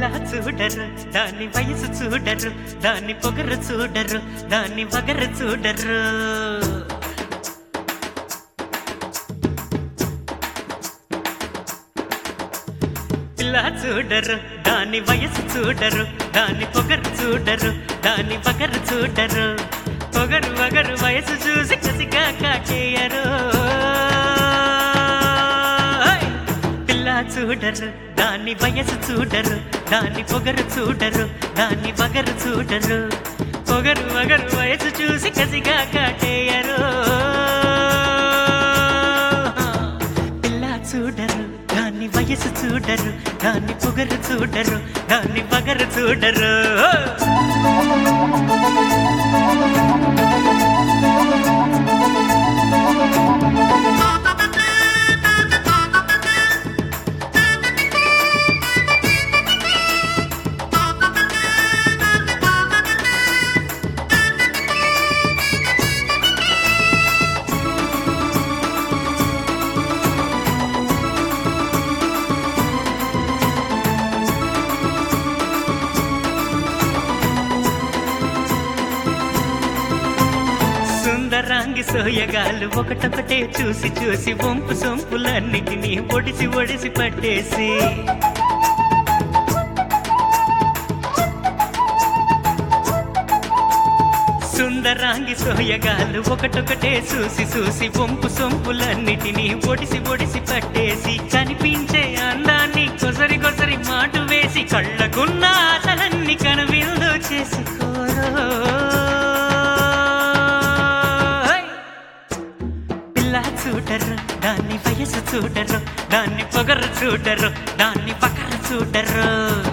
పిల్ల చూడరు దాని వయసు చూడరు దాని పొగరు చూడరు దాని వగరు చూడరు పిల్ల చూడరు దాని వయసు చూడరు దాని పొగరు చూడరు దాని వగరు చూడరు పొగరు వగరు వయసు చూసి కసిగా కాటేయరు హై! పిల్ల చూడరు దాని వయసు చూడరు దాని పొగరు చూడరు దాని వగరు చూడరు పొగరు వగరు వయసు చూసి కసిగా కాటేయరు పిల్ల చూడరు దాని వయసు చూడరు దాని పొగరు చూడరు దాని వగరు చూడరు సుందరాంగి సోయగాలు ఒకటొకటే చూసి చూసి వంపు సొంపులన్నిటినీ ఒడిసి ఒడిసి పట్టేసి సుందరాంగి సోయగాలు ఒకటొకటే చూసి చూసి వంపు సొంపులన్నిటినీ ఒడిసి ఒడిసి పట్టేసి కనిపించే అందాన్ని కొసరి కొసరి మాటు వేసి కళ్ళకున్న ఆశలన్నీ కనువిందు చేసుకోరో పిల్ల చూడరు దాన్ని వయసు చూడరు దాన్ని పొగరు చూడరు దాన్ని పకరు చూడరు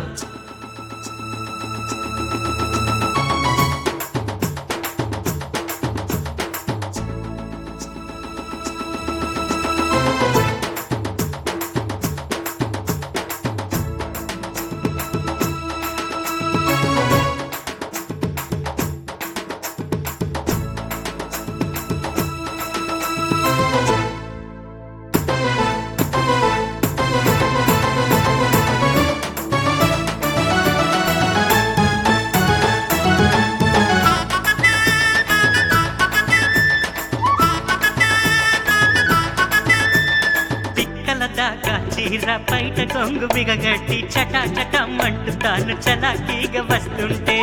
పిక్కల దాకా చీర బయట కొంగు బిగగట్టి చటా చటమంటూ తాను చలాకీగా వస్తుంటే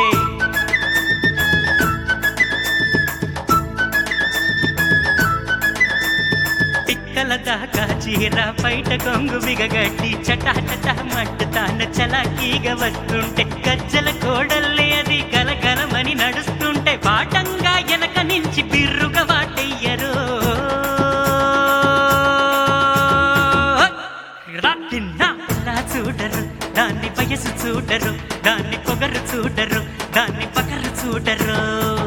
పిక్కల దాకా చీర బయట కొంగు బిగగట్టి చటా చటమంటూ తాను చలాకీగా వస్తుంటే గజ్జల కోడల్లే అది గలగలమని నడుస్తుంటే పాటంగా ఎనక నుంచి బిర్రుగా వాటయ్యరు రాత్రిన్నా ఇలా చూడరు దాన్ని వయసు చూడరు దాన్ని పొగరు చూడరు దాన్ని పగరు చూడరు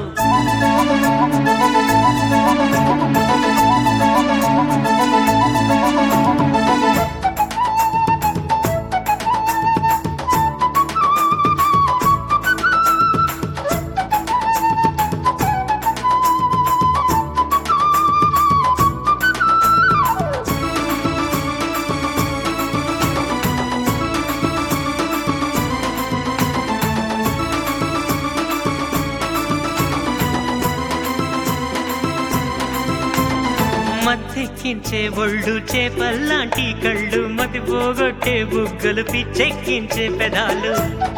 మత్తెక్కించే ఒళ్ళు చేపల్లాంటి కళ్ళు మతి పోగొట్టే బుగ్గలు పిచ్చెక్కించే పెదాలు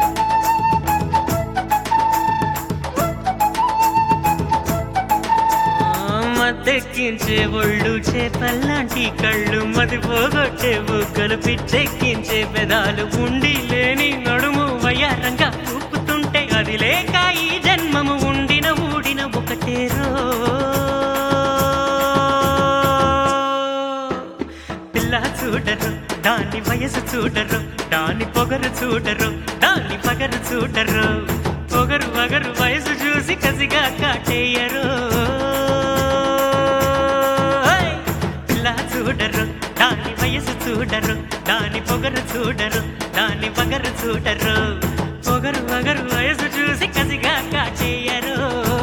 ఆ, మత్తెక్కించే ఒళ్ళు చేపల్లాంటి కళ్ళు మతి పోగొట్టే బుగ్గలు పిచ్చెక్కించే పెదాలు ఉండి లేని నడుము వయ్యారంగా ఊపుతుంటే అది లేక ఈ జన్మము ఉండిన ఊడిన ఒకటేరో పిల్ల చూడరు దాని వయసు చూడరు దాని పొగరు చూడరు దాని పగరు చూడరు పొగరు వగరు వయసు చూసి కసిగా కాటేయరు హై! పిల్ల చూడరు దాని వయసు చూడరు దాని పొగరు చూడరు దాని పగరు చూడరు పొగరు వగరు వయసు చూసి కసిగా కాటేయరు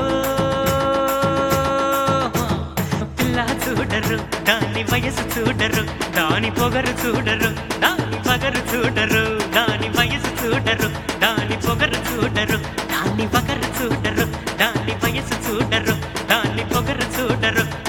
పిల్ల చూడరు దాని వయసు చూడరు దాని పొగరు చూడరు దాని పగరు చూడరు దాని వయసు చూడరు పకరు చూడరు దాని వయసు చూడరు దాని పొగరు చూడరు